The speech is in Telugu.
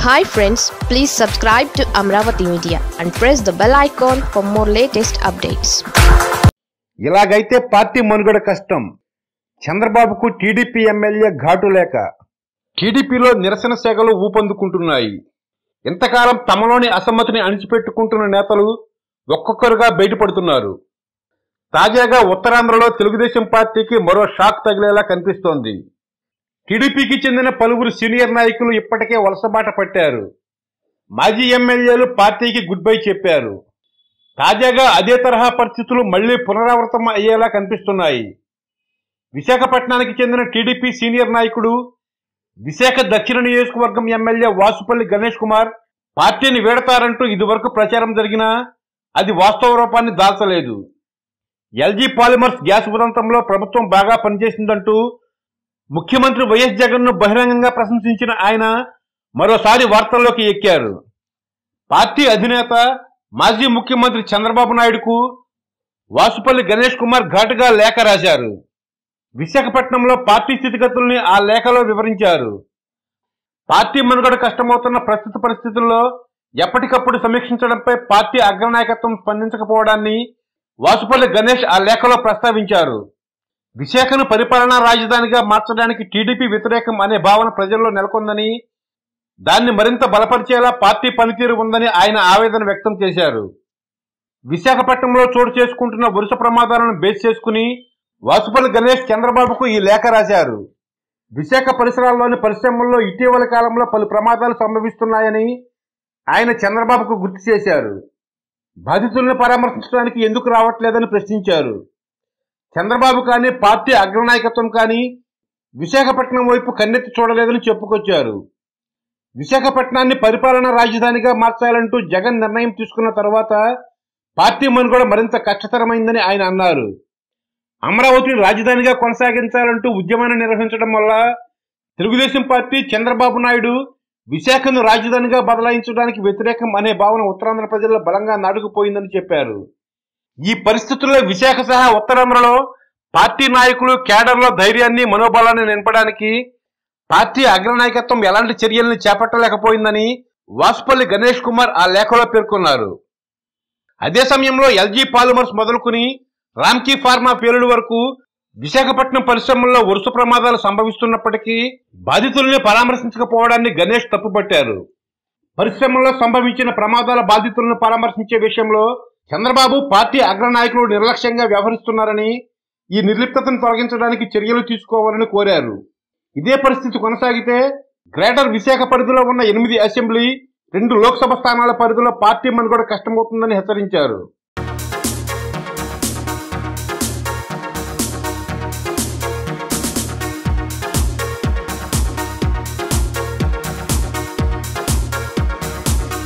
hi friends please subscribe to Amaravati media and press the bell icon for more latest updates ఇలాగైతే పార్టీ మనుగడ కష్టం చంద్రబాబుకు టీడీపీ ఎమ్మెల్యే ఘాటు లేక టీడీపీలో నిరసన సేగలు ఊపందుకుంటున్నాయి ఇంతకాలం తమలోని అసమ్మతిని అణిచిపెట్టుకుంటున్న నేతలు ఒక్కొక్కరుగా బయటపడుతున్నారు తాజాగా ఉత్తరాంధ్రలో తెలుగుదేశం పార్టీకి మరో షాక్ తగిలేలా కనిపిస్తోంది టీడీపీకి చెందిన పలువురు సీనియర్ నాయకులు ఇప్పటికే వలసబాట పట్టారు మాజీ ఎమ్మెల్యేలు పార్టీకి గుడ్ బై చెప్పారు తాజాగా అదే తరహా పరిస్థితులు మళ్లీ పునరావృతం అయ్యేలా కనిపిస్తున్నాయి విశాఖపట్నానికి చెందిన టీడీపీ సీనియర్ నాయకుడు విశాఖ దక్షిణ నియోజకవర్గం ఎమ్మెల్యే వాసుపల్లి గణేష్ కుమార్ పార్టీని వీడతారంటూ ఇదివరకు ప్రచారం జరిగినా అది వాస్తవ రూపాన్ని దాల్చలేదు ఎల్జీ పాలిమర్స్ గ్యాస్ ఉదంతంలో ప్రభుత్వం బాగా పనిచేసిందంటూ ముఖ్యమంత్రి వైఎస్ జగన్ను బహిరంగంగా ప్రశంసించిన ఆయన మరోసారి వార్తల్లోకి ఎక్కారు పార్టీ అధినేత మాజీ ముఖ్యమంత్రి చంద్రబాబు నాయుడుకు వాసుపల్లి గణేష్ కుమార్ ఘాటుగా లేఖ రాశారు విశాఖపట్నంలో పార్టీ స్థితిగతుల్ని ఆ లేఖలో వివరించారు పార్టీ మనుగడ కష్టమవుతున్న ప్రస్తుత పరిస్థితుల్లో ఎప్పటికప్పుడు సమీక్షించడంపై పార్టీ అగ్రనాయకత్వం స్పందించకపోవడాన్ని వాసుపల్లి గణేష్ ఆ లేఖలో ప్రస్తావించారు విశాఖను పరిపాలనా రాజధానిగా మార్చడానికి టీడీపీ వ్యతిరేకం అనే భావన ప్రజల్లో నెలకొందని దాన్ని మరింత బలపరిచేలా పార్టీ పనితీరు ఉందని ఆయన ఆవేదన వ్యక్తం చేశారు విశాఖపట్నంలో చోటు చేసుకుంటున్న వరుస ప్రమాదాలను బేస్ చేసుకుని వాసుపల్లి గణేష్ చంద్రబాబుకు ఈ లేఖ రాశారు విశాఖ పరిసరాల్లోని పరిశ్రమల్లో ఇటీవల కాలంలో పలు ప్రమాదాలు సంభవిస్తున్నాయని ఆయన చంద్రబాబుకు గుర్తు చేశారు బాధితులను పరామర్శించడానికి ఎందుకు రావట్లేదని ప్రశ్నించారు చంద్రబాబు కానీ పార్టీ అగ్రనాయకత్వం కానీ విశాఖపట్నం వైపు కన్నెత్తి చూడలేదని చెప్పుకొచ్చారు విశాఖపట్నాన్ని పరిపాలనా రాజధానిగా మార్చాలంటూ జగన్ నిర్ణయం తీసుకున్న తర్వాత పార్టీ మనుగడ మరింత కష్టతరమైందని ఆయన అన్నారు అమరావతిని రాజధానిగా కొనసాగించాలంటూ ఉద్యమాన్ని నిర్వహించడం వల్ల తెలుగుదేశం పార్టీ చంద్రబాబు నాయుడు విశాఖను రాజధానిగా బదలాయించడానికి వ్యతిరేకం అనే భావన ఉత్తరాంధ్ర ప్రజల్లో బలంగా నాటుకుపోయిందని చెప్పారు ఈ పరిస్థితుల్లో విశాఖ సహా ఉత్తరాంధ్రలో పార్టీ నాయకులు కేడర్లో ధైర్యాన్ని మనోబలాన్ని నింపడానికి పార్టీ అగ్రనాయకత్వం ఎలాంటి చర్యల్ని చేపట్టలేకపోయిందని వాసుపల్లి గణేష్ కుమార్ ఆ లేఖలో పేర్కొన్నారు అదే సమయంలో ఎల్జీ పాలిమర్స్ మొదలుకుని రామ్కీ ఫార్మా పేలుడు వరకు విశాఖపట్నం పరిశ్రమల్లో వరుస ప్రమాదాలు సంభవిస్తున్నప్పటికీ బాధితుల్ని పరామర్శించకపోవడాన్ని గణేష్ తప్పుపట్టారు పరిశ్రమల్లో సంభవించిన ప్రమాదాల బాధితులను పరామర్శించే విషయంలో చంద్రబాబు పార్టీ అగ్రనాయకులు నిర్లక్ష్యంగా వ్యవహరిస్తున్నారని ఈ నిర్లిప్తతను తొలగించడానికి చర్యలు తీసుకోవాలని కోరారు ఇదే పరిస్థితి కొనసాగితే గ్రేటర్ విశాఖ పరిధిలో ఉన్న ఎనిమిది అసెంబ్లీ రెండు లోక్సభ స్థానాల పరిధిలో పార్టీ మనుగడ కష్టమవుతుందని హెచ్చరించారు